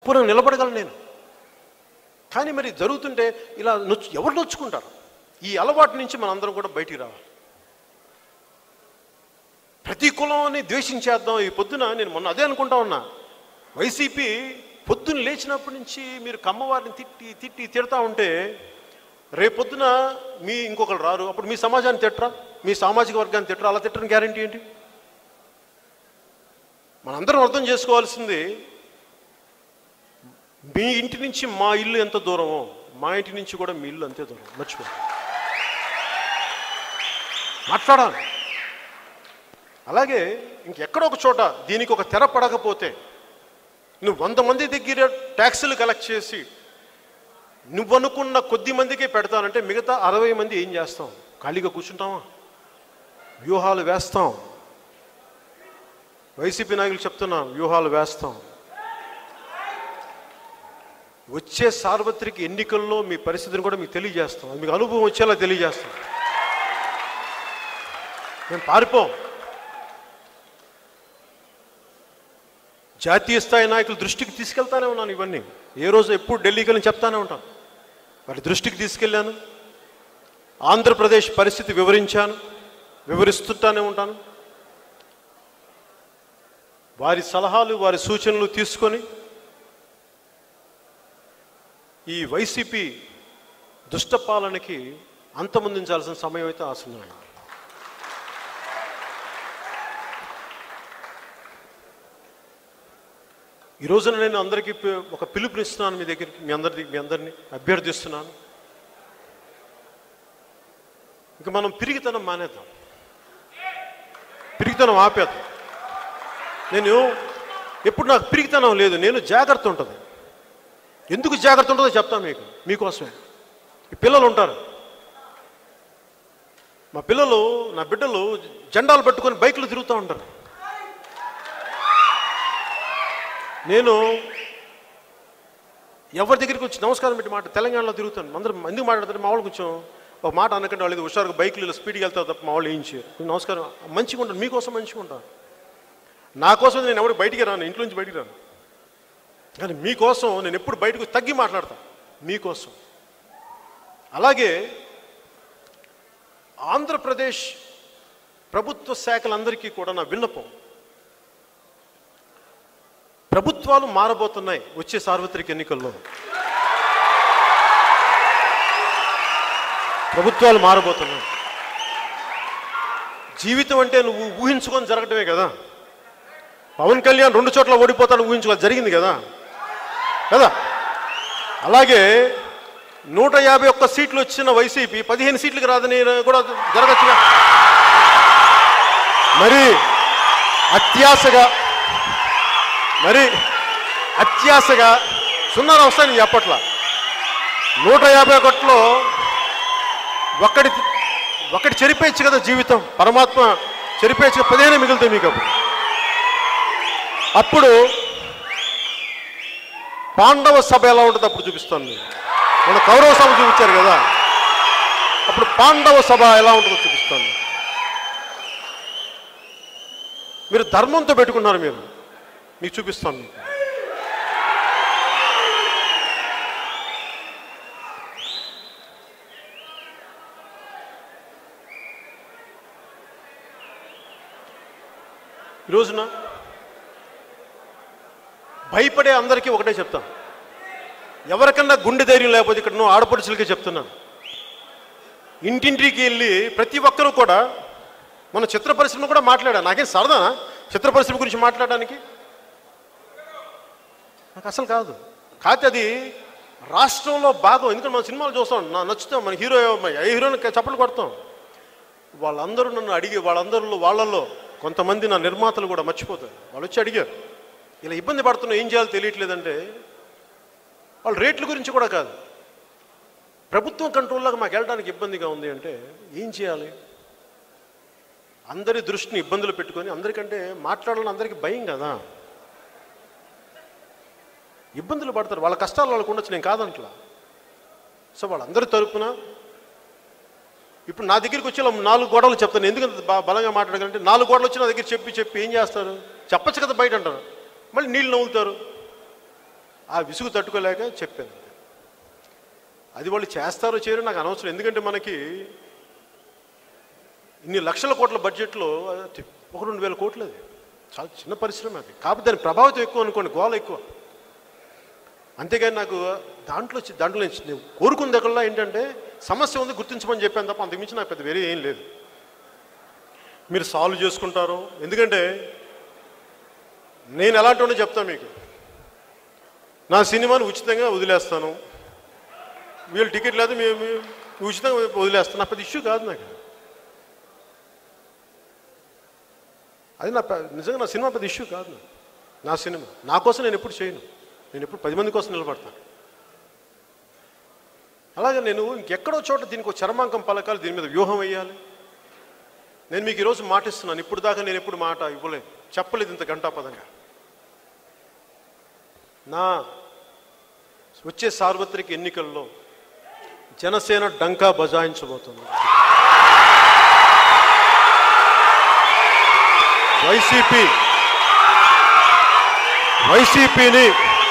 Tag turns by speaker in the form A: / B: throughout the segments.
A: పోనీ నిలబడగలను నేను కానీ మరి జరుగుతుంటే ఇలా నొచ్చు ఎవరు నొచ్చుకుంటారు ఈ అలవాటు నుంచి మనందరం కూడా బయటికి రావాలి ప్రతి కులాన్ని ద్వేషించేద్దాం ఈ పొద్దున నేను మొన్న అదే అనుకుంటా ఉన్నా వైసీపీ పొద్దున్న లేచినప్పటి నుంచి మీరు కమ్మవారిని తిట్టి తిట్టి తిడతా ఉంటే రేపొద్దున మీ ఇంకొకరు రారు అప్పుడు మీ సమాజాన్ని తిట్టరా మీ సామాజిక వర్గాన్ని తిట్టరా అలా తిట్టని గ్యారంటీ ఏంటి మనందరం అర్థం చేసుకోవాల్సింది మీ ఇంటి నుంచి మా ఇల్లు ఎంత దూరమో మా ఇంటి నుంచి కూడా మీ ఇల్లు అంతే దూరం మర్చిపో మాట్లాడాలి అలాగే ఇంకెక్కడో ఒక చోట దీనికి ఒక తెర పడకపోతే నువ్వు వంద మంది దగ్గర ట్యాక్సులు కలెక్ట్ చేసి నువ్వు అనుకున్న కొద్ది మందికే పెడతానంటే మిగతా అరవై మంది ఏం చేస్తాం ఖాళీగా కూర్చుంటామా వ్యూహాలు వేస్తాం వైసీపీ నాయకులు చెప్తున్నాం వ్యూహాలు వేస్తాం వచ్చే సార్వత్రిక ఎన్నికల్లో మీ పరిస్థితిని కూడా మీకు తెలియజేస్తాం అది మీకు అనుభవం వచ్చేలా తెలియజేస్తాం మేము పారిపోం జాతీయ స్థాయి నాయకుల దృష్టికి తీసుకెళ్తానే ఉన్నాను ఇవన్నీ ఏ రోజు ఎప్పుడు ఢిల్లీకి వెళ్ళి చెప్తానే ఉంటాను వారి దృష్టికి తీసుకెళ్ళాను ఆంధ్రప్రదేశ్ పరిస్థితి వివరించాను వివరిస్తుంటానే ఉంటాను వారి సలహాలు వారి సూచనలు తీసుకొని ఈ వైసీపీ దుష్టపాలనకి అంతమొందించాల్సిన సమయం అయితే ఆసన్నమైంది ఈ రోజున నేను అందరికీ పి- ఒక పిలుపునిస్తున్నాను మీ దగ్గరికి మీ అందరి మీ అందరినీ అభ్యర్థిస్తున్నాను ఇక మనం పిరిగితనం మానేద్దాం పిరిగితనం ఆపేద్దాం నేను ఎప్పుడు నాకు పిరిగితనం లేదు నేను జాగ్రత్త ఉంటుంది ఎందుకు జాగ్రత్త ఉంటుందో చెప్తాను మీకు మీకోసమే ఈ పిల్లలు ఉంటారు మా పిల్లలు నా బిడ్డలు జెండాలు పట్టుకొని బైకులు తిరుగుతూ ఉంటారు నేను ఎవరి దగ్గరికి వచ్చి నమస్కారం పెట్టి మాట తెలంగాణలో తిరుగుతాను అందరూ ఎందుకు మాట్లాడతారు మా వాళ్ళు కొంచెం ఒక మాట అనకండి వాళ్ళు ఏదో హుషారుగా బైక్లు ఇలా స్పీడ్గా వెళ్తారు తప్ప మా వాళ్ళు ఏం చేయరు నేను నమస్కారం మంచిగా ఉంటాను మీకోసం మంచిగా ఉంటాను నా కోసం నేను ఎవరు బయటికి రాను ఇంట్లో నుంచి బయటికి రాను కానీ మీకోసం నేను ఎప్పుడు బయటకు తగ్గి మాట్లాడతాను మీకోసం అలాగే ఆంధ్రప్రదేశ్ ప్రభుత్వ శాఖలందరికీ కూడా నా విన్నపం ప్రభుత్వాలు మారబోతున్నాయి వచ్చే సార్వత్రిక ఎన్నికల్లో ప్రభుత్వాలు మారబోతున్నాయి జీవితం అంటే నువ్వు ఊహించుకొని జరగటమే కదా పవన్ కళ్యాణ్ రెండు చోట్ల ఓడిపోతాడు ఊహించుకోవాలి జరిగింది కదా కదా అలాగే నూట యాభై ఒక్క సీట్లు వచ్చిన వైసీపీ పదిహేను సీట్లకు రాదని కూడా జరగచ్చుగా మరి అత్యాశగా మరి అత్యాశగా సున్నాలు వస్తాయని చెప్పట్ల నూట యాభై ఒకటిలో ఒక్కడి ఒకటి చెరిపేయచ్చు కదా జీవితం పరమాత్మ చెరిపేయచ్చు పదిహేను మిగులుతాయి మీకు అప్పుడు అప్పుడు పాండవ సభ ఎలా ఉంటుంది అప్పుడు చూపిస్తాను నేను మన కౌరవ సభ చూపించారు కదా అప్పుడు పాండవ సభ ఎలా ఉంటుందో చూపిస్తాను నేను. మీరు ధర్మంతో పెట్టుకున్నారు మీరు మీకు చూపిస్తాను మీకు ఈ రోజున భయపడే అందరికీ ఒకటే చెప్తాను ఎవరికన్నా గుండె ధైర్యం లేకపోతే ఇక్కడ నువ్వు ఆడపడుచులకే చెప్తున్నాను ఇంటింటికి వెళ్ళి ప్రతి ఒక్కరూ కూడా మన చిత్ర పరిశ్రమ కూడా మాట్లాడా నాకేం సరదానా చిత్ర పరిశ్రమ గురించి మాట్లాడడానికి నాకు అసలు కాదు కాకపోతే అది రాష్ట్రంలో భాగం ఎందుకంటే మన సినిమాలు చూస్తాం నా నచ్చుతాం మన హీరో ఏ హీరోని చప్పట్లు కొడతాం వాళ్ళందరూ నన్ను అడిగి వాళ్ళందరిలో వాళ్ళల్లో కొంతమంది నా నిర్మాతలు కూడా మర్చిపోతారు వాళ్ళు వచ్చి అడిగారు ఇలా ఇబ్బంది పడుతున్నా ఏం చేయాలో తెలియట్లేదంటే వాళ్ళ రేట్ల గురించి కూడా కాదు ప్రభుత్వం కంట్రోల్లోకి మాకు వెళ్ళడానికి ఇబ్బందిగా ఉంది అంటే ఏం చేయాలి అందరి దృష్టిని ఇబ్బందులు పెట్టుకొని అందరికంటే మాట్లాడాలని అందరికీ భయం కదా ఇబ్బందులు పడతారు వాళ్ళ కష్టాలు వాళ్ళకు ఉండొచ్చు నేను కాదంట్లా సో వాళ్ళందరి తరపున ఇప్పుడు నా దగ్గరికి వచ్చి ఇలా నాలుగు గోడలు చెప్తాను ఎందుకంత బా- బలంగా మాట్లాడగలంటే నాలుగు గోడలు వచ్చి నా దగ్గర చెప్పి చెప్పి ఏం చేస్తారు చెప్పచ్చు కదా బయట అంటారు మళ్ళీ నీళ్ళు నవ్వులుతారు ఆ విసుగు తట్టుకోలేక చెప్పాను అది వాళ్ళు చేస్తారో చేయరో నాకు అనవసరం ఎందుకంటే మనకి ఇన్ని లక్షల కోట్ల బడ్జెట్లో అది ఒక రెండు వేల కోట్లు అది చాలా చిన్న పరిశ్రమ అది కాకపోతే దాని ప్రభావితం ఎక్కువ అనుకోండి గోల ఎక్కువ అంతేగాని నాకు దాంట్లో చి- దాంట్లో నుంచి నేను కోరుకున్న దగ్గరలో ఏంటంటే సమస్య ఉంది గుర్తించమని చెప్పాను తప్ప అంతకుమించి నాకు పెద్ద వేరే ఏం లేదు మీరు సాల్వ్ చేసుకుంటారు ఎందుకంటే నేను ఎలాంటి వాడినో చెప్తాను మీకు నా సినిమాని ఉచితంగా వదిలేస్తాను వీళ్ళు టికెట్ లేదు మేము ఉచితంగా వదిలేస్తాను నా పెద్ద ఇష్యూ కాదు నాకు అది నా పె- నిజంగా నా సినిమా పెద్ద ఇష్యూ కాదు నాకు నా సినిమా నా కోసం నేను ఎప్పుడు చేయను నేను ఎప్పుడు పది మంది కోసం నిలబడతాను అలాగే నేను ఇంకెక్కడో చోట దీనికి ఒక చర్మాంకం పలకాలి దీని మీద వ్యూహం వేయాలి నేను మీకు ఈరోజు మాట ఇస్తున్నాను ఇప్పుడు దాకా నేను ఎప్పుడు మాట ఇవ్వలేదు చెప్పలేదు ఇంత గంటాపదంగా నా వచ్చే సార్వత్రిక ఎన్నికల్లో జనసేన డంకా బజాయించబోతుంది వైసీపీ వైసీపీని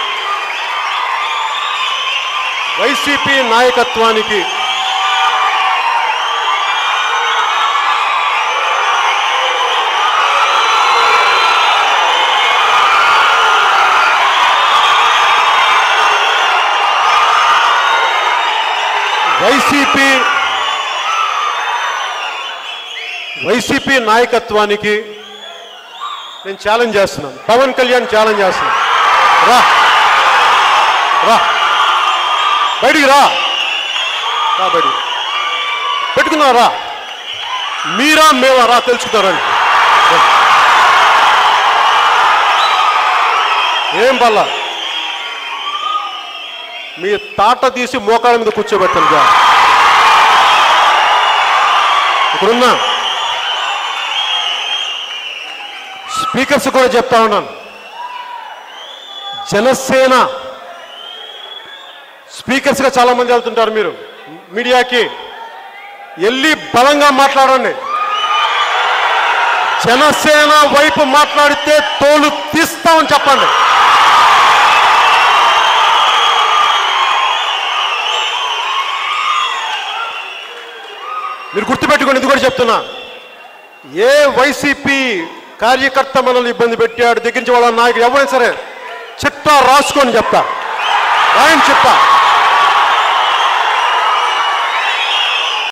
A: వైసీపీ నాయకత్వానికి వైసీపీ వైసీపీ నాయకత్వానికి నేను ఛాలెంజ్ చేస్తున్నాను పవన్ కళ్యాణ్ ఛాలెంజ్ చేస్తున్నాను రా రా బయటికి రా రా బయటికి పెట్టుకున్నావు రా మీరా మేవా రా తెలుసుకుంటారని ఏం పల్లా మీ తాట తీసి మోకాళ్ళ మీద కూర్చోబెట్టాను జా ఇక్కడున్నా స్పీకర్స్ కూడా చెప్తా ఉన్నాను జనసేన స్పీకర్స్గా చాలా మంది వెళ్తుంటారు మీరు మీడియాకి వెళ్ళి బలంగా మాట్లాడండి జనసేన వైపు మాట్లాడితే తోలు తీస్తామని చెప్పండి మీరు గుర్తుపెట్టుకోండి ఇది కూడా చెప్తున్నా ఏ వైసీపీ కార్యకర్త మనల్ని ఇబ్బంది పెట్టాడు దగ్గర నుంచి వాళ్ళ నాయకుడు ఎవరైనా సరే చిట్టా రాసుకొని చెప్తా రాయని చెప్తా